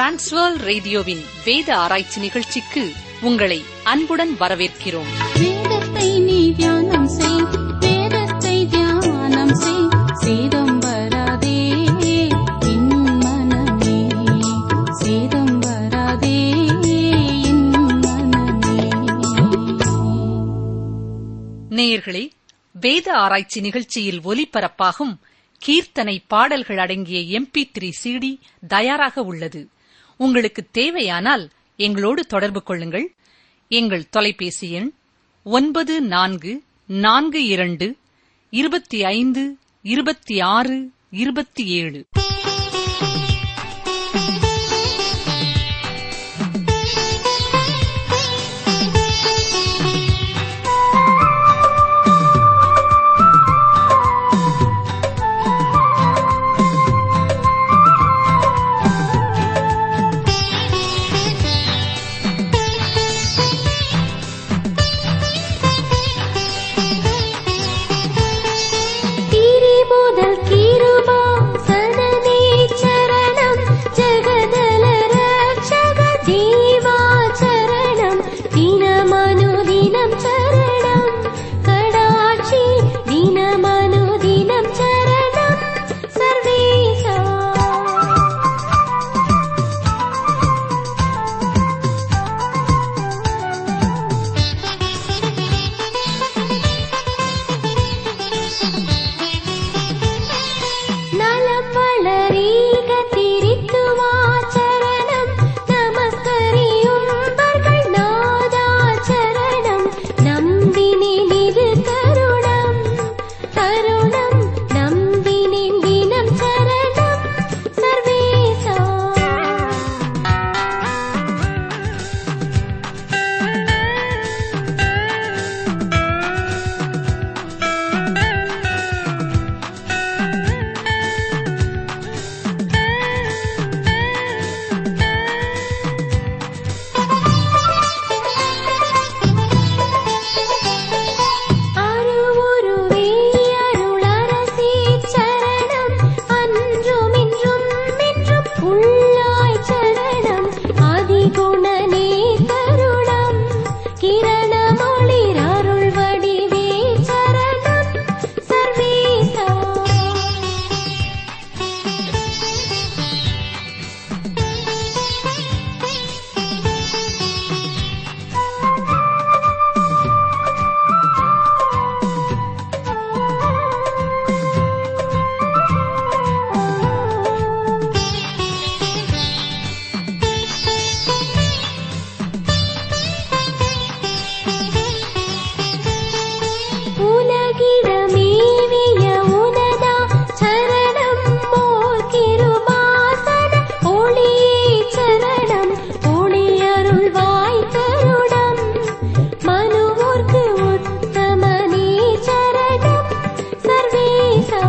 transfer ரேடியோவின் வேத ஆராய்ச்சி நிகழ்ச்சிக்கு உங்களை அன்புடன் வரவேற்கிறோம் வேதத்தை நீ தியானம் செய் வேதத்தை தியானம் செய் சேதம் வராதே என் மனமே சேதம் வராதே என் மனமே நேயர்களே வேத ஆராய்ச்சி நிகழ்ச்சியில் ஒலிபரப்பாகும் கீர்த்தனை பாடல்கள் அடங்கிய எம்பி த்ரீ சிடி தயாராக உள்ளது உங்களுக்கு தேவையானால் எங்களோடு தொடர்பு கொள்ளுங்கள் எங்கள் தொலைபேசி எண் ஒன்பது நான்கு நான்கு இரண்டு இருபத்தி ஐந்து இருபத்தி ஆறு இருபத்தி ஏழு தீரி முதல் கிருபா சனனே சரணம் ஜெகதல ரட்சக தேவா சரணம் தினமனுதினம் சரணம் கடாட்சி தினமனுதினம் சரணம் சர்வேசா நலம் வளரீக திரித்துவா சரணம் நமஸ்கரியும்பர்கள் நாதா சரணம் நம்பினேன் இது கருணம் கருணம் நம்பினேன் தினம் சரணம் சர்வேசா அருவுருவே அருளரசே சரணம் அன்றும் இன்றும் என்றும் உள்ளாய் சரணம் ஆதிகுணனே கருணம் கிரணமொளிர் அருள் வடிவே சரணம் சர்வேசா உலகிடமேவிய உனதா சரணம் மோர் கிருபாசன ஒளியே சரணம் ஒளி அருள்வாய் கருணம் மனுவோர்க்கு உத்தமனே சரணம் சர்வேசா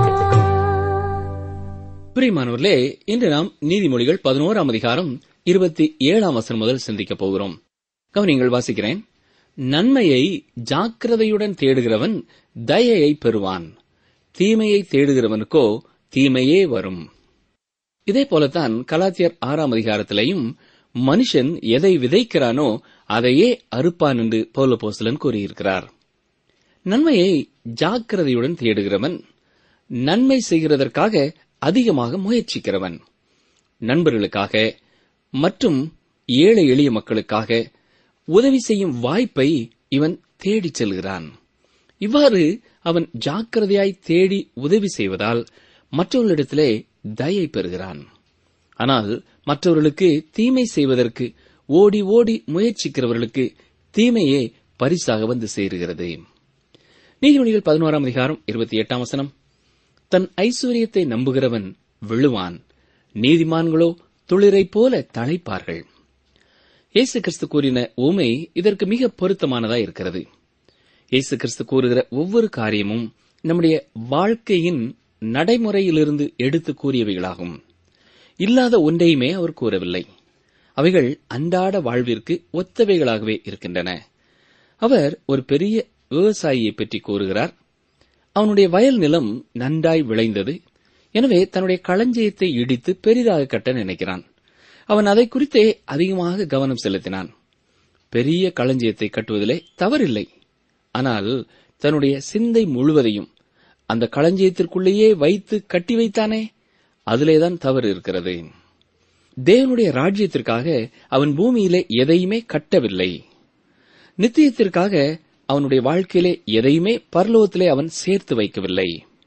பிரியமானவர்களே இன்று நாம் நீதிமொழிகள் பதினோராம் அதிகாரம் இருபத்தி ஏழாம் வசனம் முதல் சிந்திக்கப் போகிறோம் கவனிங்கள் வாசிக்கிறேன் நன்மையை ஜாக்கிரதையுடன் தேடுகிறவன் தயையை பெறுவான் தீமையை தேடுகிறவனுக்கோ தீமையே வரும் இதே போலத்தான் கலாத்தியர் ஆறாம் அதிகாரத்திலேயும் மனுஷன் எதை விதைக்கிறானோ அதையே அறுப்பான் என்று பௌலபோஸ்தலன் கூறியிருக்கிறார் நன்மையை ஜாக்கிரதையுடன் தேடுகிறவன் நன்மை செய்கிறதற்காக அதிகமாக முயற்சிக்கிறவன் நண்பர்களுக்காக மற்றும் ஏழை எளிய மக்களுக்காக உதவி செய்யும் வாய்ப்பை இவன் தேடிச் செல்கிறான் இவ்வாறு அவன் ஜாக்கிரதையாய் தேடி உதவி செய்வதால் மற்றவர்களிடத்திலே தயை பெறுகிறான் ஆனால் மற்றவர்களுக்கு தீமை செய்வதற்கு ஓடி ஓடி முயற்சிக்கிறவர்களுக்கு தீமையே பரிசாக வந்து சேருகிறது நீதிமொழிகள் பதினோராம் அதிகாரம் இருபத்தி எட்டாம் வசனம் தன் ஐஸ்வர்யத்தை நம்புகிறவன் விழுவான் நீதிமான்களோ துளிரைப் போல தழைப்பார்கள் இயேசு கிறிஸ்து கூறின ஊமை இதற்கு மிக பொருத்தமானதாய் இருக்கிறது இயேசு கிறிஸ்து கூறுகிற ஒவ்வொரு காரியமும் நம்முடைய வாழ்க்கையின் நடைமுறையிலிருந்து எடுத்து கூறியவைகளாகும் இல்லாத ஒன்றையுமே அவர் கூறவில்லை அவைகள் அன்றாட வாழ்விற்கு ஒத்தவைகளாகவே இருக்கின்றன அவர் ஒரு பெரிய விவசாயியை பற்றி கூறுகிறார் அவனுடைய வயல் நிலம் நன்றாய் விளைந்தது எனவே தன்னுடைய களஞ்சியத்தை இடித்து பெரிதாக கட்ட நினைக்கிறான் அவன் அதை குறித்தே அதிகமாக கவனம் செலுத்தினான் பெரிய களஞ்சியத்தை கட்டுவதிலே தவறில்லை ஆனால் தன்னுடைய சிந்தை முழுவதையும் அந்த களஞ்சியத்திற்குள்ளேயே வைத்து கட்டி வைத்தானே அதிலேதான் தவறு இருக்கிறது தேவனுடைய ராஜ்யத்திற்காக அவன் பூமியிலே எதையுமே கட்டவில்லை நித்தியத்திற்காக அவனுடைய வாழ்க்கையிலே எதையுமே பரலோகத்திலே அவன் சேர்த்து வைக்கவில்லை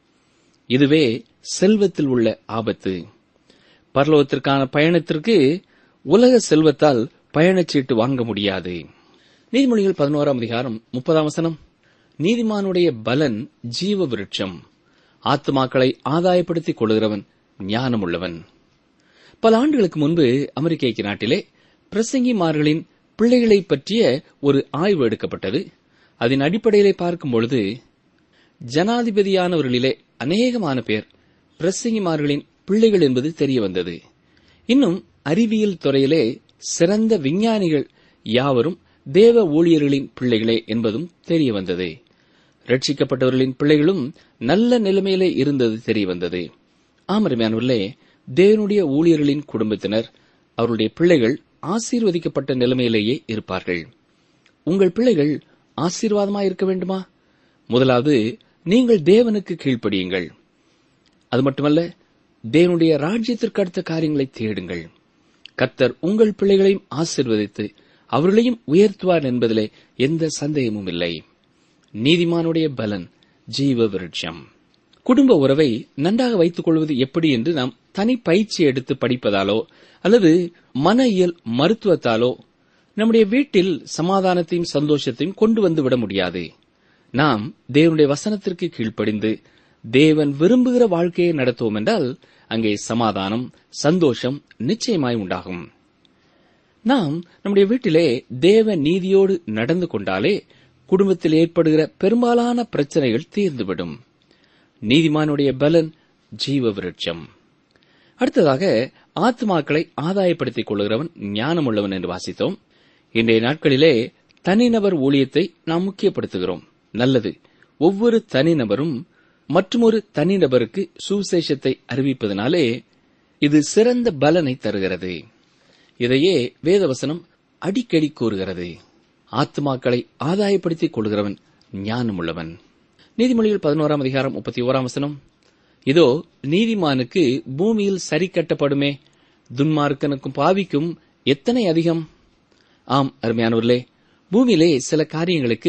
இதுவே செல்வத்தில் உள்ள ஆபத்து பரலோகத்திற்கான பயணத்திற்கு உலக செல்வத்தால் பயணச்சீட்டு வாங்க முடியாது நீதிமொழிகள் பதினோராம் அதிகாரம் முப்பதாம் வசனம் நீதிமானுடைய பலன் ஜீவ விருட்சம் ஆத்துமாக்களை ஆதாயப்படுத்திக் கொள்கிறவன் ஞானமுள்ளவன் பல ஆண்டுகளுக்கு முன்பு அமெரிக்க ஐக்கிய நாட்டிலே பிரசங்கிமார்களின் பிள்ளைகளை பற்றிய ஒரு ஆய்வு எடுக்கப்பட்டது அதன் அடிப்படையிலே பார்க்கும் பொழுது ஜனாதிபதியானவர்களிலே அநேகமான பேர் பிரசங்கிமார்களின் பிள்ளைகள் என்பது தெரிய வந்தது இன்னும் அறிவியல் துறையிலே சிறந்த விஞ்ஞானிகள் யாவரும் தேவ ஊழியர்களின் பிள்ளைகளே என்பதும் தெரிய வந்தது ரட்சிக்கப்பட்டவர்களின் பிள்ளைகளும் நல்ல நிலைமையிலே இருந்தது தெரிய வந்தது ஆமரமையானவர்களே தேவனுடைய ஊழியர்களின் குடும்பத்தினர் அவருடைய பிள்ளைகள் ஆசீர்வதிக்கப்பட்ட நிலைமையிலேயே இருப்பார்கள் உங்கள் பிள்ளைகள் ஆசீர்வாதமாய் இருக்க வேண்டுமா முதலாவது நீங்கள் தேவனுக்கு கீழ்ப்படியுங்கள் அது மட்டுமல்ல தேவனுடைய ராஜ்யத்திற்கு அடுத்த காரியங்களை தேடுங்கள் கர்த்தர் உங்கள் பிள்ளைகளையும் ஆசீர்வதித்து அவர்களையும் உயர்த்துவார் என்பதிலே எந்த சந்தேகமும் இல்லை நீதிமானுடைய பலன் ஜீவ விருட்சம் குடும்ப உறவை நன்றாக வைத்துக் கொள்வது எப்படி என்று நாம் தனி பயிற்சி எடுத்து படிப்பதாலோ அல்லது மன இயல் மருத்துவத்தாலோ நம்முடைய வீட்டில் சமாதானத்தையும் சந்தோஷத்தையும் கொண்டு வந்து விட முடியாது நாம் தேவனுடைய வசனத்திற்கு கீழ்ப்படிந்து தேவன் விரும்புகிற வாழ்க்கையை நடத்துவோம் என்றால் அங்கே சமாதானம் சந்தோஷம் நிச்சயமாய் உண்டாகும் நாம் நம்முடைய வீட்டிலே தேவ நீதியோடு நடந்து கொண்டாலே குடும்பத்தில் ஏற்படுகிற பெரும்பாலான பிரச்சனைகள் தீர்ந்துவிடும் நீதிமானுடைய பலன் ஜீவ விருட்சம் அடுத்ததாக ஆத்மாக்களை ஆதாயப்படுத்திக் கொள்கிறவன் ஞானமுள்ளவன் என்று வாசித்தோம் இன்றைய நாட்களிலே தனிநபர் ஊழியத்தை நாம் முக்கியப்படுத்துகிறோம் நல்லது ஒவ்வொரு தனிநபரும் மற்றொரு தனிநபருக்கு சுவிசேஷத்தை அறிவிப்பதனாலே இது சிறந்த பலனை தருகிறது இதையே வேதவசனம் அடிக்கடி கூறுகிறது ஆத்மாக்களை ஆதாயப்படுத்திக் கொள்கிறவன் ஞானமுள்ளவன் நீதிமொழிகள் பதினோராம் அதிகாரம் முப்பத்தி ஓராம் வசனம் இதோ நீதிமானுக்கு பூமியில் சரி கட்டப்படுமே துன்மார்க்கனுக்கும் பாவிக்கும் எத்தனை அதிகம் ஆம் அருமையானவர்களே பூமியிலே சில காரியங்களுக்கு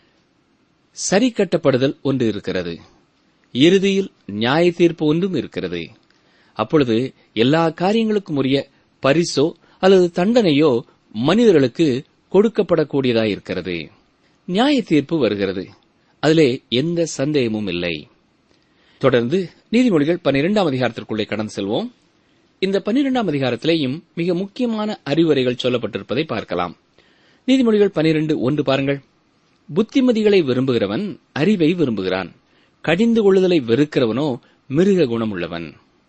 சரி கட்டப்படுதல் ஒன்று இருக்கிறது இறுதியில் நியாய தீர்ப்பு ஒன்றும் இருக்கிறது அப்பொழுது எல்லா காரியங்களுக்கும் உரிய பரிசோ அல்லது தண்டனையோ மனிதர்களுக்கு கொடுக்கப்படக்கூடியதாயிருக்கிறது நியாய தீர்ப்பு வருகிறது அதிலே எந்த சந்தேகமும் இல்லை தொடர்ந்து நீதிமொழிகள் பன்னிரெண்டாம் அதிகாரத்திற்குள்ளே கடந்து செல்வோம் இந்த பன்னிரெண்டாம் அதிகாரத்திலேயும் மிக முக்கியமான அறிவுரைகள் சொல்லப்பட்டிருப்பதை பார்க்கலாம் நீதிமொழிகள் பனிரெண்டு ஒன்று பாருங்கள் புத்திமதிகளை விரும்புகிறவன் அறிவை விரும்புகிறான் கடிந்து கொள்ளுதலை வெறுக்கிறவனோ மிருக குணமுள்ளவன்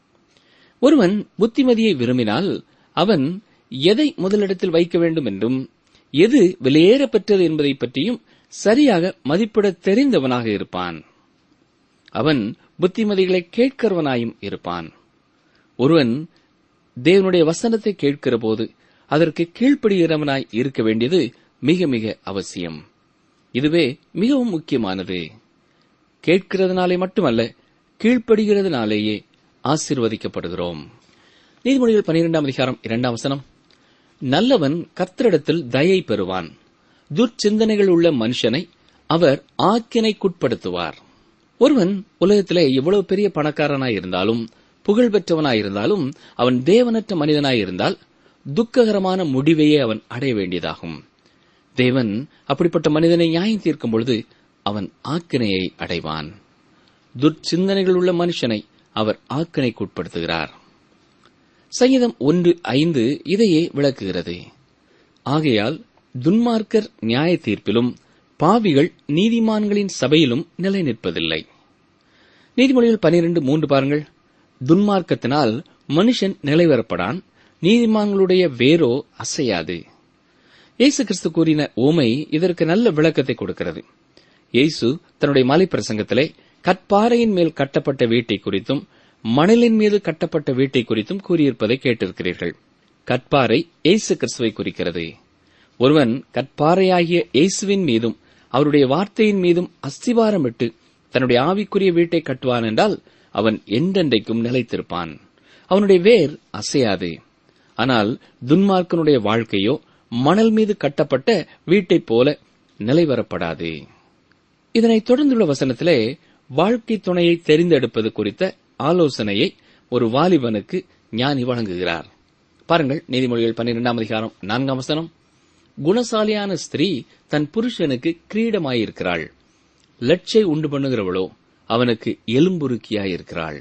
ஒருவன் புத்திமதியை விரும்பினால் அவன் எதை முதலிடத்தில் வைக்க வேண்டும் என்றும் எது விலையேற பெற்றது என்பதை பற்றியும் சரியாக மதிப்பிட தெரிந்தவனாக இருப்பான் அவன் புத்திமதிகளை கேட்கிறவனாயும் இருப்பான் ஒருவன் தேவனுடைய வசனத்தை கேட்கிற போது அதற்கு கீழ்ப்படுகிறவனாய் இருக்க வேண்டியது மிக மிக அவசியம் இதுவே மிகவும் முக்கியமானது கேட்கிறதுனாலே மட்டுமல்ல கீழ்ப்படுகிறதுனாலேயே ஆசீர்வதிக்கப்படுகிறோம் நீதிமொழிகள் பனிரெண்டாம் அதிகாரம் இரண்டாம் வசனம் நல்லவன் கர்த்தரிடத்தில் தயை பெறுவான் துர்ச்சிந்தனைகள் உள்ள மனுஷனை அவர் ஆக்கினைக்குட்படுத்துவார் ஒருவன் உலகத்திலே எவ்வளவு பெரிய பணக்காரனாய் இருந்தாலும் புகழ் பெற்றவனாய் இருந்தாலும் அவன் தேவனற்ற மனிதனாய் இருந்தால் துக்ககரமான முடிவையே அவன் அடைய வேண்டியதாகும் தேவன் அப்படிப்பட்ட மனிதனை நியாயம் தீர்க்கும் பொழுது அவன் ஆக்கினையை அடைவான் துர்ச்சிந்தனைகள் உள்ள மனுஷனை அவர் ஆக்கினைக்குட்படுத்துகிறார் சங்கீதம் ஒன்று ஐந்து இதையே விளக்குகிறது ஆகையால் துன்மார்க்கர் நியாய தீர்ப்பிலும் பாவிகள் நீதிமான்களின் சபையிலும் நிலை நிற்பதில்லை நீதிமொழிகள் பனிரெண்டு மூன்று பாருங்கள் துன்மார்க்கத்தினால் மனுஷன் நிலைவரப்படான் நீதிமான்களுடைய வேரோ அசையாது இயேசு கிறிஸ்து கூறின ஓமை இதற்கு நல்ல விளக்கத்தை கொடுக்கிறது இயேசு தன்னுடைய மலை பிரசங்கத்திலே கற்பாறையின் மேல் கட்டப்பட்ட வீட்டை குறித்தும் மணலின் மீது கட்டப்பட்ட வீட்டை குறித்தும் கூறியிருப்பதை கேட்டிருக்கிறீர்கள் கற்பாறை இயேசு கிறிஸ்துவை குறிக்கிறது ஒருவன் கற்பாறையாகிய இயேசுவின் மீதும் அவருடைய வார்த்தையின் மீதும் அஸ்திவாரமிட்டு தன்னுடைய ஆவிக்குரிய வீட்டை கட்டுவான் என்றால் அவன் என்றென்றைக்கும் நிலைத்திருப்பான் அவனுடைய வேர் அசையாது ஆனால் துன்மார்க்கனுடைய வாழ்க்கையோ மணல் மீது கட்டப்பட்ட வீட்டைப் போல நிலைவரப்படாது இதனைத் தொடர்ந்துள்ள வசனத்திலே வாழ்க்கை துணையை தெரிந்தெடுப்பது குறித்த ஆலோசனையை ஒரு வாலிபனுக்கு ஞானி வழங்குகிறார் பாருங்கள் நீதிமொழிகள் பன்னிரெண்டாம் அதிகாரம் நான்காம் வசனம் குணசாலியான ஸ்திரீ தன் புருஷனுக்கு கிரீடமாயிருக்கிறாள் லட்சை உண்டு பண்ணுகிறவளோ அவனுக்கு எலும்புருக்கியாயிருக்கிறாள்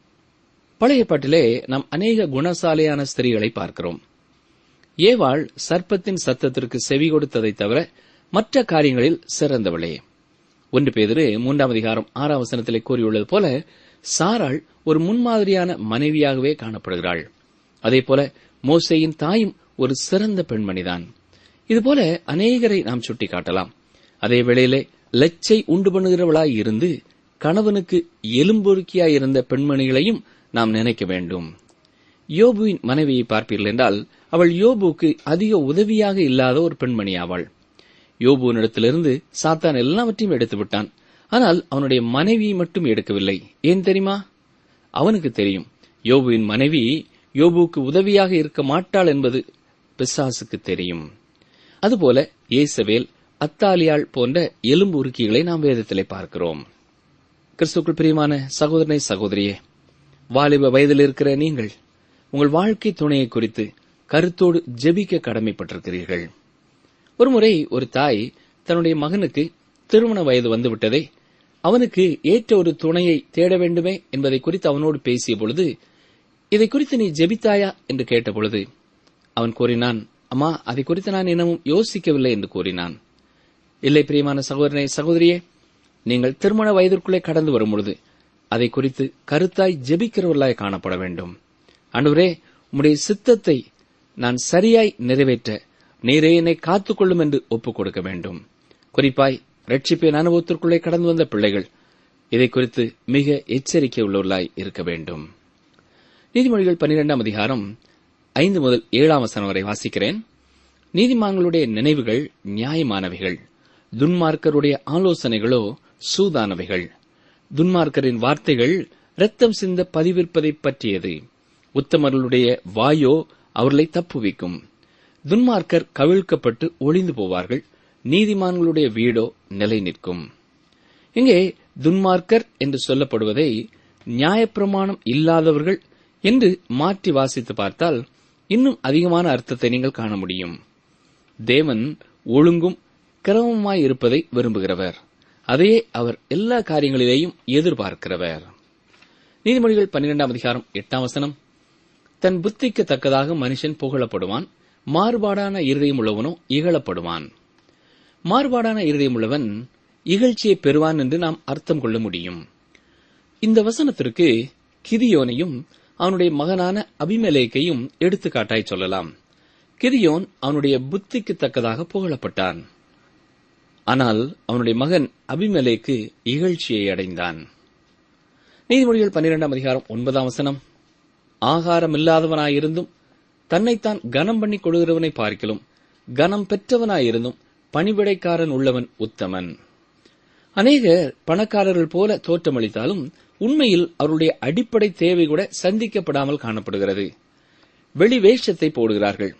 பழைய பாட்டிலே நாம் அநேக குணசாலியான ஸ்திரீகளை பார்க்கிறோம் ஏவாள் சர்ப்பத்தின் சத்தத்திற்கு செவி கொடுத்ததைத் தவிர மற்ற காரியங்களில் சிறந்தவளே ஒன்று பேதிரு மூன்றாம் அதிகாரம் ஆறாம் வசனத்திலே கூறியுள்ளது போல சாராள் ஒரு முன்மாதிரியான மனைவியாகவே காணப்படுகிறாள் அதேபோல மோசேயின் தாயும் ஒரு சிறந்த பெண்மணிதான் இதுபோல அநேகரை நாம் சுட்டிக்காட்டலாம் அதே வேளையிலே லச்சை உண்டு பண்ணுகிறவளாய் இருந்து கணவனுக்கு எலும்பொருக்கியாய் இருந்த பெண்மணிகளையும் நாம் நினைக்க வேண்டும் யோபுவின் மனைவியை பார்ப்பீர்கள் என்றால் அவள் யோபுக்கு அதிக உதவியாக இல்லாத ஒரு பெண்மணி ஆவாள் யோபுவினிடத்திலிருந்து சாத்தான் எல்லாவற்றையும் எடுத்து விட்டான் ஆனால் அவனுடைய மனைவியை மட்டும் எடுக்கவில்லை ஏன் தெரியுமா அவனுக்கு தெரியும் யோபுவின் மனைவி யோபுவுக்கு உதவியாக இருக்க மாட்டாள் என்பது பிசாசுக்கு தெரியும் அதுபோல ஏசவேல் அத்தாலியாள் போன்ற எலும்பு உருக்கிகளை நாம் வேதத்திலே பார்க்கிறோம் கிறிஸ்துக்குள் பிரியமான சகோதரனை சகோதரியே வாலிப வயதில் இருக்கிற நீங்கள் உங்கள் வாழ்க்கை துணையை குறித்து கருத்தோடு ஜெபிக்க கடமைப்பட்டிருக்கிறீர்கள் ஒருமுறை ஒரு தாய் தன்னுடைய மகனுக்கு திருமண வயது வந்துவிட்டதே அவனுக்கு ஏற்ற ஒரு துணையை தேட வேண்டுமே என்பதை குறித்து அவனோடு பேசிய பொழுது இதை குறித்து நீ ஜெபித்தாயா என்று கேட்டபொழுது அவன் கூறினான் அம்மா அதை குறித்து நான் இன்னமும் யோசிக்கவில்லை என்று கூறினான் இல்லை பிரியமான சகோதரனை சகோதரியே நீங்கள் திருமண வயதிற்குள்ளே கடந்து வரும் பொழுது அதை குறித்து கருத்தாய் ஜெபிக்கிறவர்களாய் காணப்பட வேண்டும் அன்றுவரே உம்முடைய சித்தத்தை நான் சரியாய் நிறைவேற்ற நீரே என்னை காத்துக்கொள்ளும் என்று ஒப்புக் கொடுக்க வேண்டும் குறிப்பாய் ரட்சிப்பின் அனுபவத்திற்குள்ளே கடந்து வந்த பிள்ளைகள் இதை குறித்து மிக எச்சரிக்கை உள்ளவர்களாய் இருக்க வேண்டும் நீதிமொழிகள் பன்னிரெண்டாம் அதிகாரம் ஐந்து முதல் ஏழாம் வசனம் வரை வாசிக்கிறேன் நீதிமான்களுடைய நினைவுகள் நியாயமானவைகள் துன்மார்க்கருடைய ஆலோசனைகளோ சூதானவைகள் துன்மார்க்கரின் வார்த்தைகள் இரத்தம் சிந்த பதிவிற்பதைப் பற்றியது உத்தமர்களுடைய வாயோ அவர்களை தப்புவிக்கும் துன்மார்க்கர் கவிழ்க்கப்பட்டு ஒளிந்து போவார்கள் நீதிமான்களுடைய வீடோ நிலை நிற்கும் இங்கே துன்மார்க்கர் என்று சொல்லப்படுவதை நியாயப்பிரமாணம் இல்லாதவர்கள் என்று மாற்றி வாசித்து பார்த்தால் இன்னும் அதிகமான அர்த்தத்தை நீங்கள் காண முடியும் தேவன் ஒழுங்கும் கிரமமாய் இருப்பதை விரும்புகிறவர் அதையே அவர் எல்லா காரியங்களிலேயும் எதிர்பார்க்கிறவர் நீதிமொழிகள் பன்னிரெண்டாம் அதிகாரம் எட்டாம் வசனம் தன் புத்திக்கு தக்கதாக மனுஷன் புகழப்படுவான் மாறுபாடான இருதயம் உள்ளவனோ இகழப்படுவான் மாறுபாடான இருதயம் உள்ளவன் இகழ்ச்சியை பெறுவான் என்று நாம் அர்த்தம் கொள்ள முடியும் இந்த வசனத்திற்கு கிதியோனையும் அவனுடைய மகனான அபிமெலேக்கையும் எடுத்துக்காட்டாய் சொல்லலாம் கிதியோன் அவனுடைய புத்திக்கு தக்கதாக புகழப்பட்டான் ஆனால் அவனுடைய மகன் அபிமெலேக்கு இகழ்ச்சியை அடைந்தான் நீதிமொழிகள் பன்னிரெண்டாம் அதிகாரம் ஒன்பதாம் வசனம் ஆகாரம் இல்லாதவனாயிருந்தும் தன்னைத்தான் கனம் பண்ணி கொடுகிறவனை பார்க்கிலும் கனம் பெற்றவனாயிருந்தும் பணிவிடைக்காரன் உள்ளவன் உத்தமன் அநேகர் பணக்காரர்கள் போல தோற்றமளித்தாலும் உண்மையில் அவருடைய அடிப்படை தேவை கூட சந்திக்கப்படாமல் காணப்படுகிறது வெளி வேஷத்தை போடுகிறார்கள்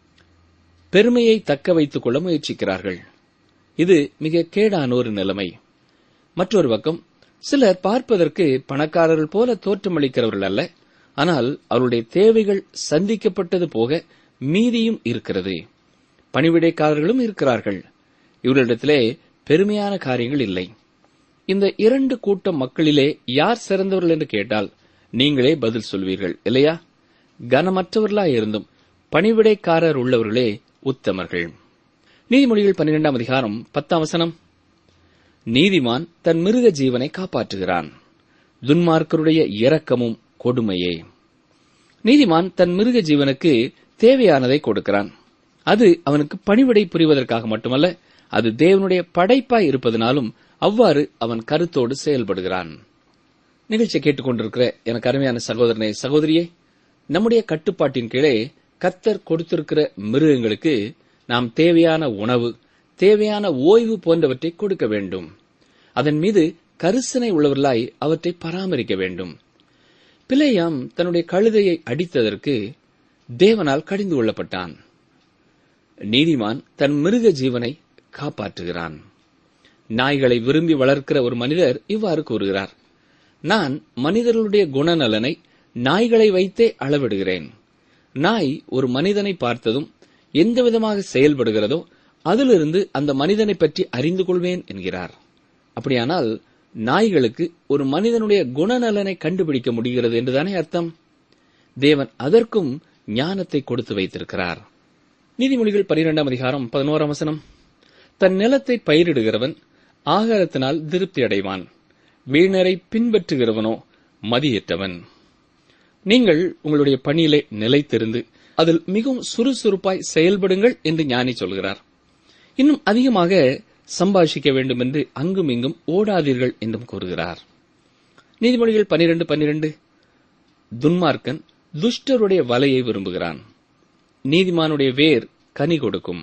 பெருமையை தக்க வைத்துக் கொள்ள முயற்சிக்கிறார்கள் இது மிக கேடான ஒரு நிலைமை மற்றொரு பக்கம் சிலர் பார்ப்பதற்கு பணக்காரர்கள் போல தோற்றமளிக்கிறவர்கள் அல்ல ஆனால் அவருடைய தேவைகள் சந்திக்கப்பட்டது போக மீதியும் இருக்கிறது பணிவிடைக்காரர்களும் இருக்கிறார்கள் இவர்களிடத்திலே பெருமையான காரியங்கள் இல்லை இந்த இரண்டு கூட்டம் மக்களிலே யார் சிறந்தவர்கள் என்று கேட்டால் நீங்களே பதில் சொல்வீர்கள் இல்லையா கனமற்றவர்களாய் இருந்தும் பணிவிடைக்காரர் உள்ளவர்களே உத்தமர்கள் நீதிமொழிகள் பன்னிரெண்டாம் அதிகாரம் பத்தாம் வசனம் நீதிமான் தன் மிருக ஜீவனை காப்பாற்றுகிறான் துன்மார்க்கருடைய இரக்கமும் கொடுமையே நீதிமான் தன் மிருக ஜீவனுக்கு தேவையானதை கொடுக்கிறான் அது அவனுக்கு பணிவிடை புரிவதற்காக மட்டுமல்ல அது தேவனுடைய படைப்பாய் இருப்பதனாலும் அவ்வாறு அவன் கருத்தோடு செயல்படுகிறான் நிகழ்ச்சியை கேட்டுக்கொண்டிருக்கிற எனக்கு அருமையான சகோதரனே சகோதரியே நம்முடைய கட்டுப்பாட்டின் கீழே கத்தர் கொடுத்திருக்கிற மிருகங்களுக்கு நாம் தேவையான உணவு தேவையான ஓய்வு போன்றவற்றை கொடுக்க வேண்டும் அதன் மீது கரிசனை உள்ளவர்களாய் அவற்றை பராமரிக்க வேண்டும் பிலேயாம் தன்னுடைய கழுதையை அடித்ததற்கு தேவனால் கடிந்து கொள்ளப்பட்டான் நீதிமான் தன் மிருக ஜீவனை காப்பாற்றுகிறான் நாய்களை விரும்பி வளர்க்கிற ஒரு மனிதர் இவ்வாறு கூறுகிறார் நான் மனிதர்களுடைய குணநலனை நாய்களை வைத்தே அளவிடுகிறேன் நாய் ஒரு மனிதனை பார்த்ததும் எந்த விதமாக செயல்படுகிறதோ அதிலிருந்து அந்த மனிதனை பற்றி அறிந்து கொள்வேன் என்கிறார் அப்படியானால் நாய்களுக்கு ஒரு மனிதனுடைய குணநலனை கண்டுபிடிக்க முடிகிறது என்றுதானே அர்த்தம் தேவன் அதற்கும் ஞானத்தை கொடுத்து வைத்திருக்கிறார் நீதிமொழிகள் பனிரெண்டாம் அதிகாரம் பதினோராம் வசனம் தன் நிலத்தை பயிரிடுகிறவன் ஆகாரத்தினால் திருப்தி அடைவான் வீணரை பின்பற்றுகிறவனோ மதியற்றவன் நீங்கள் உங்களுடைய பணியிலே நிலைத்திருந்து அதில் மிகவும் சுறுசுறுப்பாய் செயல்படுங்கள் என்று ஞானி சொல்கிறார் இன்னும் அதிகமாக சம்பாஷிக்க வேண்டும் என்று அங்கும் இங்கும் ஓடாதீர்கள் என்றும் கூறுகிறார் நீதிமொழிகள் பனிரெண்டு பன்னிரண்டு துன்மார்க்கன் துஷ்டருடைய வலையை விரும்புகிறான் நீதிமானுடைய வேர் கனி கொடுக்கும்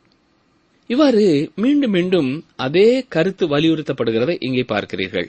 இவ்வாறு மீண்டும் மீண்டும் அதே கருத்து வலியுறுத்தப்படுகிறதை இங்கே பார்க்கிறீர்கள்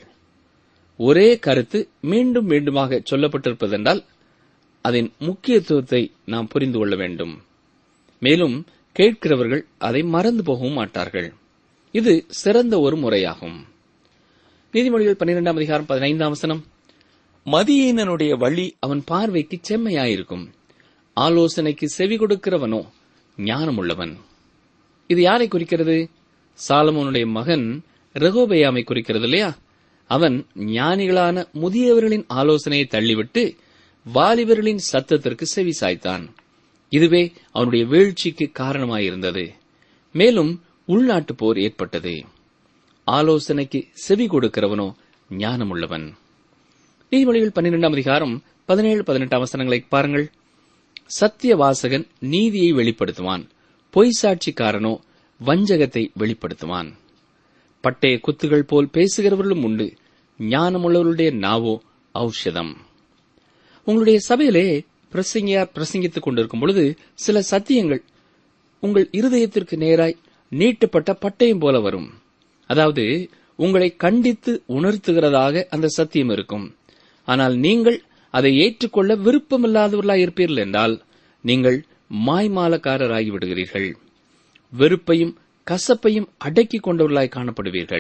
ஒரே கருத்து மீண்டும் மீண்டுமாக சொல்லப்பட்டிருப்பதென்றால் அதன் முக்கியத்துவத்தை நாம் புரிந்து கொள்ள வேண்டும் மேலும் கேட்கிறவர்கள் அதை மறந்து போகவும் மாட்டார்கள் இது சிறந்த ஒரு முறையாகும் நீதிமொழிகள் பன்னிரெண்டாம் அதிகாரம் பதினைந்தாம் வசனம் மதியீனனுடைய வழி அவன் பார்வைக்கு செம்மையாயிருக்கும் ஆலோசனைக்கு செவி கொடுக்கிறவனோ ஞானமுள்ளவன் இது யாரை குறிக்கிறது சாலமோனுடைய மகன் ரெகோபயாமை குறிக்கிறது இல்லையா அவன் ஞானிகளான முதியவர்களின் ஆலோசனையை தள்ளிவிட்டு வாலிபர்களின் சத்தத்திற்கு செவி சாய்த்தான் இதுவே அவனுடைய வீழ்ச்சிக்கு காரணமாயிருந்தது மேலும் உள்நாட்டு போர் ஏற்பட்டது ஆலோசனைக்கு செவி கொடுக்கிறவனோ ஞானமுள்ளவன் நீதிமொழிகள் பன்னிரெண்டாம் அதிகாரம் பதினேழு பதினெட்டு அவசரங்களை பாருங்கள் சத்திய வாசகன் நீதியை வெளிப்படுத்துவான் பொய் சாட்சிக்காரனோ வஞ்சகத்தை வெளிப்படுத்துவான் பட்டய குத்துகள் போல் பேசுகிறவர்களும் உண்டு ஞானமுள்ளவர்களுடைய நாவோ ஔஷதம் உங்களுடைய சபையிலே பிரசங்கியார் பிரசங்கித்துக் கொண்டிருக்கும் பொழுது சில சத்தியங்கள் உங்கள் இருதயத்திற்கு நேராய் நீட்டப்பட்ட பட்டயம் போல வரும் அதாவது உங்களை கண்டித்து உணர்த்துகிறதாக அந்த சத்தியம் இருக்கும் ஆனால் நீங்கள் அதை ஏற்றுக்கொள்ள விருப்பமில்லாதவர்களாய் இருப்பீர்கள் என்றால் நீங்கள் மாய்மாலக்காரராகி விடுகிறீர்கள் வெறுப்பையும் கசப்பையும் அடக்கிக் கொண்டவர்களாய் காணப்படுவீர்கள்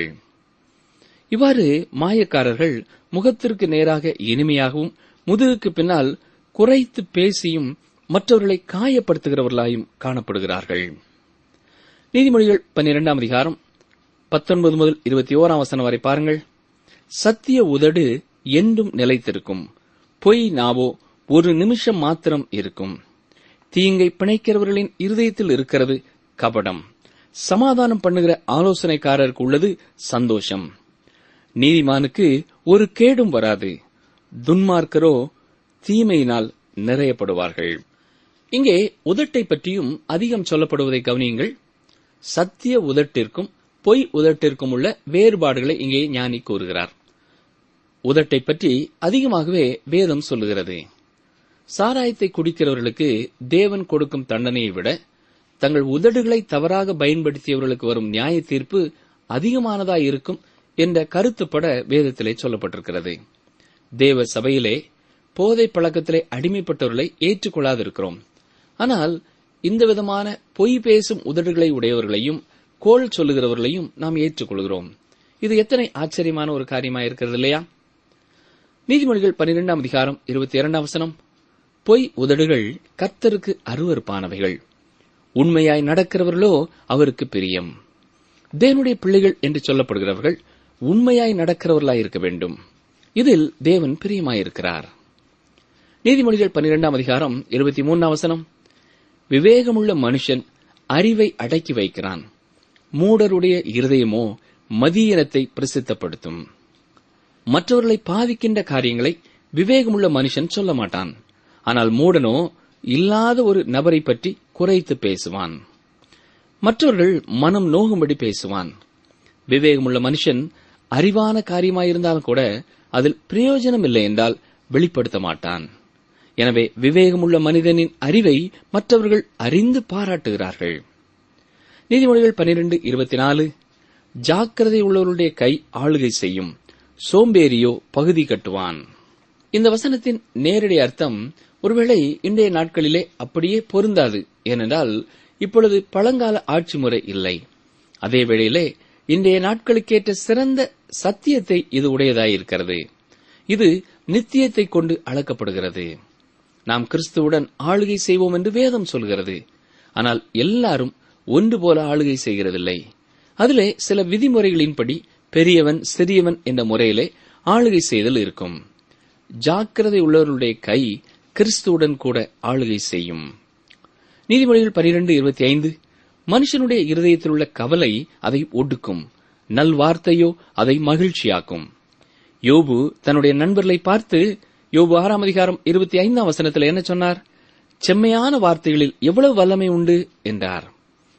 இவ்வாறு மாயக்காரர்கள் முகத்திற்கு நேராக இனிமையாகவும் முதுகுக்கு பின்னால் குறைத்து பேசியும் மற்றவர்களை காயப்படுத்துகிறவர்களாயும் காணப்படுகிறார்கள் நீதிமொழிகள் பன்னிரெண்டாம் அதிகாரம் பத்தொன்பது முதல் இருபத்தி ஓராம் வசனம் வரை பாருங்கள் சத்திய உதடு என்றும் நிலைத்திருக்கும் பொய் நாவோ ஒரு நிமிஷம் மாத்திரம் இருக்கும் தீங்கை பிணைக்கிறவர்களின் இருதயத்தில் இருக்கிறது கபடம் சமாதானம் பண்ணுகிற ஆலோசனைக்காரருக்கு உள்ளது சந்தோஷம் நீதிமானுக்கு ஒரு கேடும் வராது துன்மார்க்கரோ தீமையினால் நிறையப்படுவார்கள் இங்கே உதட்டை பற்றியும் அதிகம் சொல்லப்படுவதை கவனியுங்கள் சத்திய உதட்டிற்கும் பொய் உதட்டிற்கும் உள்ள வேறுபாடுகளை இங்கே ஞானி கூறுகிறார் உதட்டை பற்றி அதிகமாகவே வேதம் சொல்லுகிறது சாராயத்தை குடிக்கிறவர்களுக்கு தேவன் கொடுக்கும் தண்டனையை விட தங்கள் உதடுகளை தவறாக பயன்படுத்தியவர்களுக்கு வரும் நியாய தீர்ப்பு அதிகமானதாய் இருக்கும் என்ற கருத்துப்பட வேதத்திலே சொல்லப்பட்டிருக்கிறது தேவ சபையிலே போதை பழக்கத்திலே அடிமைப்பட்டவர்களை ஏற்றுக்கொள்ளாதிருக்கிறோம் ஆனால் இந்த விதமான பொய் பேசும் உதடுகளை உடையவர்களையும் கோள் சொல்லுகிறவர்களையும் நாம் ஏற்றுக்கொள்கிறோம் இது எத்தனை ஆச்சரியமான ஒரு காரியமா இருக்கிறது இல்லையா நீதிமொழிகள் பன்னிரெண்டாம் அதிகாரம் இருபத்தி இரண்டாம் வசனம் பொய் உதடுகள் கர்த்தருக்கு அருவருப்பானவைகள் உண்மையாய் நடக்கிறவர்களோ அவருக்கு பிரியம் தேவனுடைய பிள்ளைகள் என்று சொல்லப்படுகிறவர்கள் உண்மையாய் நடக்கிறவர்களாய் இருக்க வேண்டும் இதில் தேவன் பிரியமாயிருக்கிறார் நீதிமொழிகள் பன்னிரெண்டாம் அதிகாரம் இருபத்தி மூன்றாம் வசனம் விவேகமுள்ள மனுஷன் அறிவை அடக்கி வைக்கிறான் மூடருடைய இருதயமோ மதியனத்தை பிரசித்தப்படுத்தும் மற்றவர்களை பாதிக்கின்ற காரியங்களை விவேகமுள்ள மனுஷன் சொல்ல மாட்டான் ஆனால் மூடனோ இல்லாத ஒரு நபரை பற்றி குறைத்து பேசுவான் மற்றவர்கள் மனம் நோகும்படி பேசுவான் விவேகமுள்ள மனுஷன் அறிவான காரியமாயிருந்தாலும் கூட அதில் பிரயோஜனம் இல்லை என்றால் வெளிப்படுத்த மாட்டான் எனவே விவேகமுள்ள மனிதனின் அறிவை மற்றவர்கள் அறிந்து பாராட்டுகிறார்கள் நீதிமொழிகள் பனிரெண்டு இருபத்தி நாலு ஜாக்கிரதை உள்ளவருடைய கை ஆளுகை செய்யும் சோம்பேறியோ பகுதி கட்டுவான் இந்த வசனத்தின் நேரடி அர்த்தம் ஒருவேளை இன்றைய நாட்களிலே அப்படியே பொருந்தாது ஏனென்றால் இப்பொழுது பழங்கால ஆட்சி முறை இல்லை அதே வேளையிலே இன்றைய நாட்களுக்கேற்ற சிறந்த சத்தியத்தை இது உடையதாயிருக்கிறது இது நித்தியத்தை கொண்டு அளக்கப்படுகிறது நாம் கிறிஸ்துவுடன் ஆளுகை செய்வோம் என்று வேதம் சொல்கிறது ஆனால் எல்லாரும் ஒன்று போல ஆளுகை செய்கிறதில்லை அதிலே சில விதிமுறைகளின்படி பெரியவன் சிறியவன் என்ற முறையிலே ஆளுகை செய்தல் இருக்கும் ஜாக்கிரதை உள்ளவர்களுடைய கை கிறிஸ்துவுடன் கூட ஆளுகை செய்யும் நீதிமொழிகள் பனிரெண்டு இருபத்தி ஐந்து மனுஷனுடைய இருதயத்தில் உள்ள கவலை அதை ஒடுக்கும் நல்வார்த்தையோ அதை மகிழ்ச்சியாக்கும் யோபு தன்னுடைய நண்பர்களை பார்த்து யோபு ஆறாம் அதிகாரம் இருபத்தி ஐந்தாம் வசனத்தில் என்ன சொன்னார் செம்மையான வார்த்தைகளில் எவ்வளவு வல்லமை உண்டு என்றார்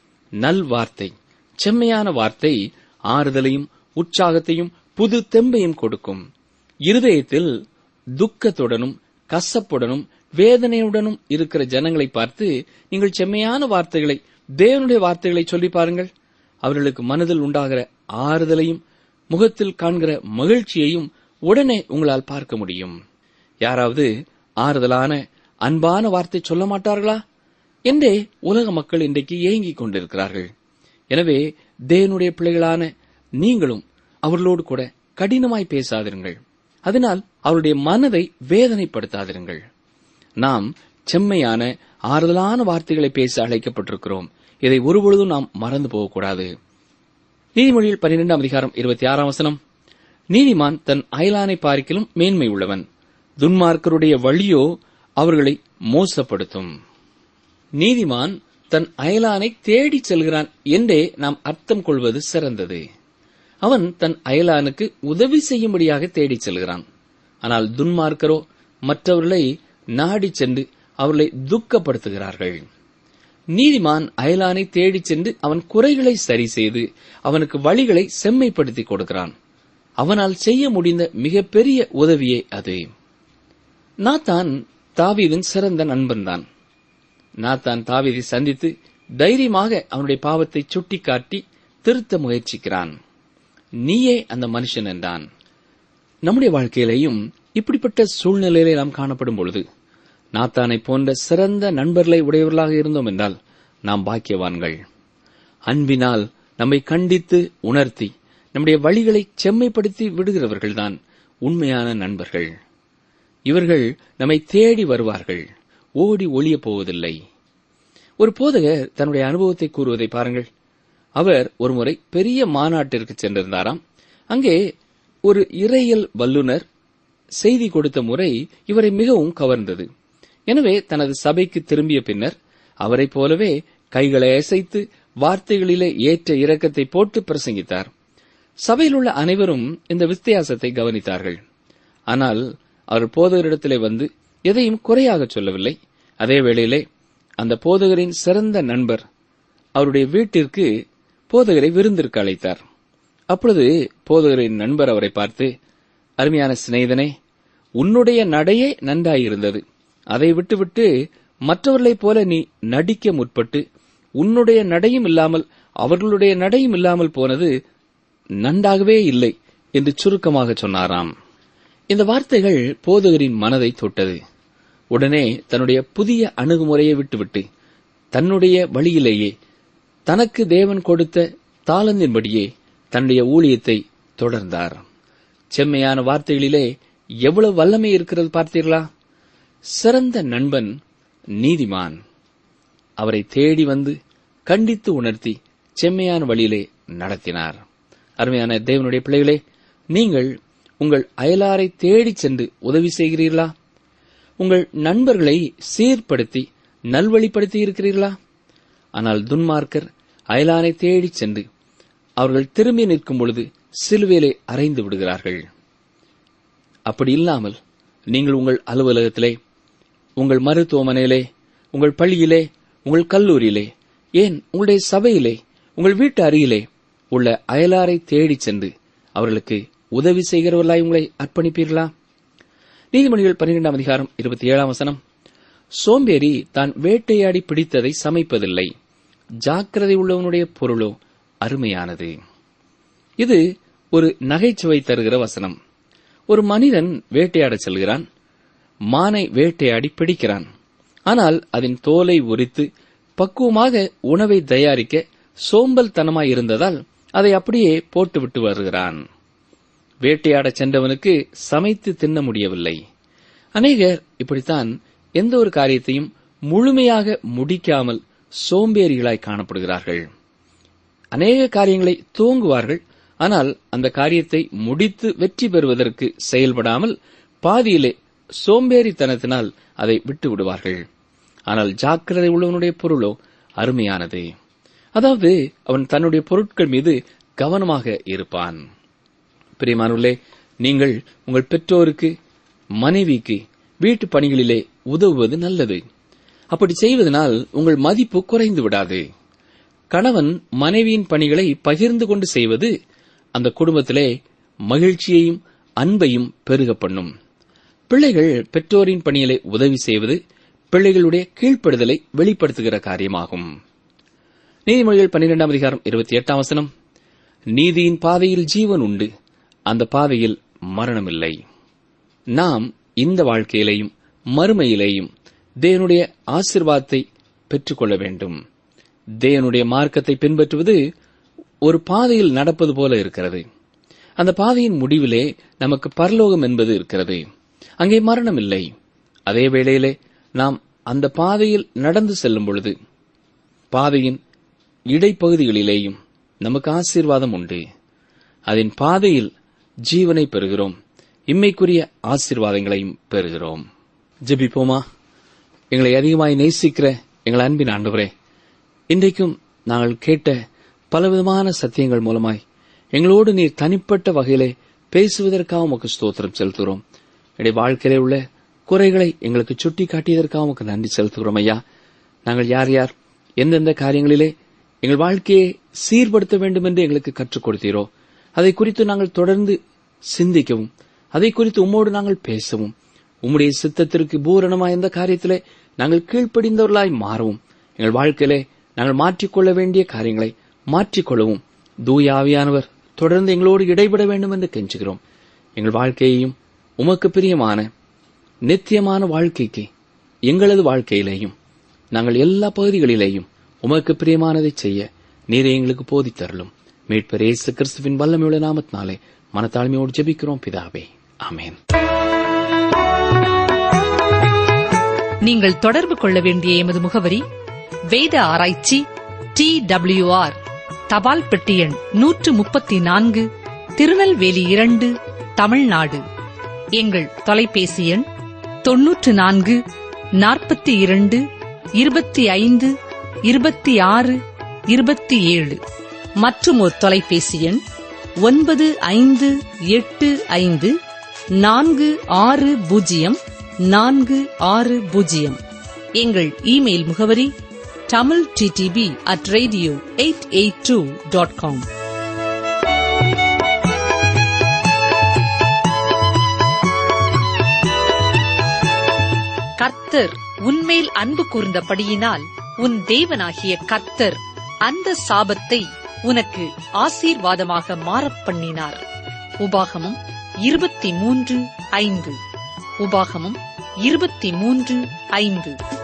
நல் வார்த்தை செம்மையான வார்த்தை ஆறுதலையும் உற்சாகத்தையும் புது தெம்பையும் கொடுக்கும் இருதயத்தில் துக்கத்துடனும் கசப்புடனும் வேதனையுடனும் இருக்கிற ஜனங்களை பார்த்து நீங்கள் செம்மையான வார்த்தைகளை தேவனுடைய வார்த்தைகளை சொல்லி பாருங்கள் அவர்களுக்கு மனதில் உண்டாகிற ஆறுதலையும் முகத்தில் காண்கிற மகிழ்ச்சியையும் உடனே உங்களால் பார்க்க முடியும் யாராவது ஆறுதலான அன்பான வார்த்தை சொல்ல மாட்டார்களா என்றே உலக மக்கள் இன்றைக்கு ஏங்கிக் கொண்டிருக்கிறார்கள் எனவே தேவனுடைய பிள்ளைகளான நீங்களும் அவர்களோடு கூட கடினமாய் பேசாதிருங்கள் அதனால் அவருடைய மனதை வேதனைப்படுத்தாதிருங்கள் நாம் செம்மையான ஆறுதலான வார்த்தைகளை பேச அழைக்கப்பட்டிருக்கிறோம் இதை ஒருபொழுதும் நாம் மறந்து போகக்கூடாது நீதிமொழியில் பன்னிரெண்டாம் அதிகாரம் இருபத்தி ஆறாம் வசனம் நீதிமான் தன் அயலானை பார்க்கிலும் மேன்மை உள்ளவன் துன்மார்க்கருடைய வழியோ அவர்களை மோசப்படுத்தும் நீதிமான் தன் அயலானை தேடிச் செல்கிறான் என்றே நாம் அர்த்தம் கொள்வது சிறந்தது அவன் தன் அயலானுக்கு உதவி செய்யும்படியாக தேடிச் செல்கிறான் ஆனால் துன்மார்க்கரோ மற்றவர்களை நாடிச் சென்று அவர்களை துக்கப்படுத்துகிறார்கள் நீதிமான் அயலானை தேடிச் சென்று அவன் குறைகளை சரி செய்து அவனுக்கு வழிகளை செம்மைப்படுத்தி கொடுக்கிறான் அவனால் செய்ய முடிந்த மிகப்பெரிய உதவியே அது நாத்தான் தாவீதின் சிறந்த நண்பன்தான் நாத்தான் தாவீதை சந்தித்து தைரியமாக அவனுடைய பாவத்தை சுட்டிக்காட்டி திருத்த முயற்சிக்கிறான் நீயே அந்த மனுஷன் என்றான் நம்முடைய வாழ்க்கையிலேயும் இப்படிப்பட்ட சூழ்நிலையிலே நாம் காணப்படும் பொழுது நாத்தானை போன்ற சிறந்த நண்பர்களை உடையவர்களாக இருந்தோம் என்றால் நாம் பாக்கியவான்கள் அன்பினால் நம்மை கண்டித்து உணர்த்தி நம்முடைய வழிகளை செம்மைப்படுத்தி விடுகிறவர்கள்தான் உண்மையான நண்பர்கள் இவர்கள் நம்மை தேடி வருவார்கள் ஓடி ஒளிய போவதில்லை ஒரு போதகர் தன்னுடைய அனுபவத்தை கூறுவதை பாருங்கள் அவர் ஒருமுறை பெரிய மாநாட்டிற்கு சென்றிருந்தாராம் அங்கே ஒரு இறையியல் வல்லுனர் செய்தி கொடுத்த முறை இவரை மிகவும் கவர்ந்தது எனவே தனது சபைக்கு திரும்பிய பின்னர் அவரைப் போலவே கைகளை அசைத்து வார்த்தைகளிலே ஏற்ற இரக்கத்தை போட்டு பிரசங்கித்தார் சபையில் உள்ள அனைவரும் இந்த வித்தியாசத்தை கவனித்தார்கள் ஆனால் அவர் போதகரிடத்திலே வந்து எதையும் குறையாக சொல்லவில்லை அதே வேளையிலே அந்த போதகரின் சிறந்த நண்பர் அவருடைய வீட்டிற்கு போதகரை விருந்திற்கு அழைத்தார் அப்பொழுது போதகரின் நண்பர் அவரை பார்த்து அருமையான சிநேகிதனே உன்னுடைய நடையே நன்றாயிருந்தது அதை விட்டுவிட்டு மற்றவர்களைப் போல நீ நடிக்க முற்பட்டு உன்னுடைய நடையும் இல்லாமல் அவர்களுடைய நடையும் இல்லாமல் போனது நன்றாகவே இல்லை என்று சுருக்கமாக சொன்னாராம் இந்த வார்த்தைகள் போதகரின் மனதை தொட்டது உடனே தன்னுடைய புதிய அணுகுமுறையை விட்டுவிட்டு தன்னுடைய வழியிலேயே தனக்கு தேவன் கொடுத்த தாளந்தின்படியே தன்னுடைய ஊழியத்தை தொடர்ந்தார் செம்மையான வார்த்தைகளிலே எவ்வளவு வல்லமை இருக்கிறது பார்த்தீர்களா சிறந்த நண்பன் நீதிமான் அவரை தேடி வந்து கண்டித்து உணர்த்தி செம்மையான வழியிலே நடத்தினார் அருமையான தேவனுடைய பிள்ளைகளே நீங்கள் உங்கள் அயலாரை தேடிச் சென்று உதவி செய்கிறீர்களா உங்கள் நண்பர்களை சீர்படுத்தி நல்வழிப்படுத்தி இருக்கிறீர்களா ஆனால் துன்மார்க்கர் அயலானை தேடிச் சென்று அவர்கள் திரும்பி நிற்கும் பொழுது சிலுவையிலே அறைந்து விடுகிறார்கள் அப்படி இல்லாமல் நீங்கள் உங்கள் அலுவலகத்திலே உங்கள் மருத்துவமனையிலே உங்கள் பள்ளியிலே உங்கள் கல்லூரியிலே ஏன் உங்களுடைய சபையிலே உங்கள் வீட்டு அருகிலே உள்ள அயலாரை தேடிச் சென்று அவர்களுக்கு உதவி செய்கிறவர்களாய் உங்களை அர்ப்பணிப்பீர்களா நீதிமொழிகள் பன்னிரெண்டாம் அதிகாரம் இருபத்தி ஏழாம் வசனம் சோம்பேறி தான் வேட்டையாடி பிடித்ததை சமைப்பதில்லை ஜாக்கிரதை உள்ளவனுடைய பொருளோ அருமையானது இது ஒரு நகைச்சுவை தருகிற வசனம் ஒரு மனிதன் வேட்டையாடச் செல்கிறான் மானை வேட்டையாடி பிடிக்கிறான் ஆனால் அதன் தோலை உரித்து பக்குவமாக உணவை தயாரிக்க சோம்பல் தனமாய் இருந்ததால் அதை அப்படியே போட்டுவிட்டு வருகிறான் வேட்டையாடச் சென்றவனுக்கு சமைத்து தின்ன முடியவில்லை அநேகர் இப்படித்தான் எந்த ஒரு காரியத்தையும் முழுமையாக முடிக்காமல் சோம்பேறிகளாய் காணப்படுகிறார்கள் அநேக காரியங்களை துவங்குவார்கள் ஆனால் அந்த காரியத்தை முடித்து வெற்றி பெறுவதற்கு செயல்படாமல் பாதியிலே சோம்பேறித்தனத்தினால் அதை விட்டு விடுவார்கள் ஆனால் ஜாக்கிரதை உள்ளவனுடைய பொருளோ அருமையானது அதாவது அவன் தன்னுடைய பொருட்கள் மீது கவனமாக இருப்பான் பிரியமானுள்ளே நீங்கள் உங்கள் பெற்றோருக்கு மனைவிக்கு வீட்டு பணிகளிலே உதவுவது நல்லது அப்படி செய்வதனால் உங்கள் மதிப்பு குறைந்து விடாது கணவன் மனைவியின் பணிகளை பகிர்ந்து கொண்டு செய்வது அந்த குடும்பத்திலே மகிழ்ச்சியையும் அன்பையும் பெருக பண்ணும் பிள்ளைகள் பெற்றோரின் பணிகளை உதவி செய்வது பிள்ளைகளுடைய கீழ்ப்படுதலை வெளிப்படுத்துகிற காரியமாகும் நீதிமொழிகள் பன்னிரெண்டாம் அதிகாரம் இருபத்தி எட்டாம் வசனம் நீதியின் பாதையில் ஜீவன் உண்டு அந்த பாதையில் மரணமில்லை நாம் இந்த வாழ்க்கையிலேயும் மறுமையிலேயும் தேவனுடைய ஆசிர்வாதத்தை பெற்றுக்கொள்ள வேண்டும் தேவனுடைய மார்க்கத்தை பின்பற்றுவது ஒரு பாதையில் நடப்பது போல இருக்கிறது அந்த பாதையின் முடிவிலே நமக்கு பரலோகம் என்பது இருக்கிறது அங்கே மரணம் இல்லை அதே வேளையிலே நாம் அந்த பாதையில் நடந்து செல்லும் பொழுது பாதையின் இடைப்பகுதிகளிலேயும் நமக்கு ஆசீர்வாதம் உண்டு அதன் பாதையில் ஜீவனை பெறுகிறோம் இம்மைக்குரிய ஆசீர்வாதங்களையும் பெறுகிறோம் ஜெபிப்போமா எங்களை அதிகமாய் நேசிக்கிற எங்கள் அன்பின் ஆண்டவரே இன்றைக்கும் நாங்கள் கேட்ட பலவிதமான சத்தியங்கள் மூலமாய் எங்களோடு நீர் தனிப்பட்ட வகையிலே பேசுவதற்காக உமக்கு ஸ்தோத்திரம் செலுத்துகிறோம் என்னுடைய வாழ்க்கையிலே உள்ள குறைகளை எங்களுக்கு சுட்டி காட்டியதற்காக உமக்கு நன்றி செலுத்துகிறோம் ஐயா நாங்கள் யார் யார் எந்தெந்த காரியங்களிலே எங்கள் வாழ்க்கையை சீர்படுத்த வேண்டும் என்று எங்களுக்கு கற்றுக் கொடுத்தீரோ அதை குறித்து நாங்கள் தொடர்ந்து சிந்திக்கவும் அதை குறித்து உம்மோடு நாங்கள் பேசவும் உம்முடைய சித்தத்திற்கு பூரணமாய் எந்த காரியத்திலே நாங்கள் கீழ்ப்படிந்தவர்களாய் மாறவும் எங்கள் வாழ்க்கையிலே நாங்கள் மாற்றிக்கொள்ள வேண்டிய காரியங்களை மாற்றிக்கொள்ளவும் தூய ஆவியானவர் தொடர்ந்து எங்களோடு இடைபட வேண்டும் என்று கெஞ்சுகிறோம் எங்கள் வாழ்க்கையையும் உமக்கு பிரியமான நித்தியமான வாழ்க்கைக்கு எங்களது வாழ்க்கையிலேயும் நாங்கள் எல்லா பகுதிகளிலேயும் உமக்கு பிரியமானதை செய்ய நீரே எங்களுக்கு போதித்தருளும் மீட்பர் இயேசு கிறிஸ்துவின் வல்லமையுள்ள நாமத்தினாலே மனத்தாழ்மையோடு ஜெபிக்கிறோம் பிதாவே ஆமென் நீங்கள் தொடர்பு கொள்ள வேண்டிய எமது முகவரி வேத ஆராய்ச்சி டி ஆர் தபால் பெட்டி எண் நூற்று முப்பத்தி நான்கு திருநெல்வேலி இரண்டு தமிழ்நாடு எங்கள் தொலைபேசி எண் தொன்னூற்று நான்கு நாற்பத்தி இரண்டு இருபத்தி ஐந்து இருபத்தி ஆறு இருபத்தி ஏழு மற்றும் ஒரு தொலைபேசி எண் ஒன்பது ஐந்து எட்டு ஐந்து நான்கு ஆறு பூஜ்ஜியம் நான்கு ஆறு பூஜ்ஜியம் எங்கள் இமெயில் முகவரி Tamil D T P at radio eight eight two dot com கர்த்தர் உன்மேல் அன்பு கூர்ந்தபடியினால் உன் தேவனாகிய கர்த்தர் அந்த சாபத்தை உனக்கு ஆசீர்வாதமாக மாறப் பண்ணினார் உபாகமம் இருபத்தி மூன்று ஐந்து உபாகமம் இருபத்தி மூன்று ஐந்து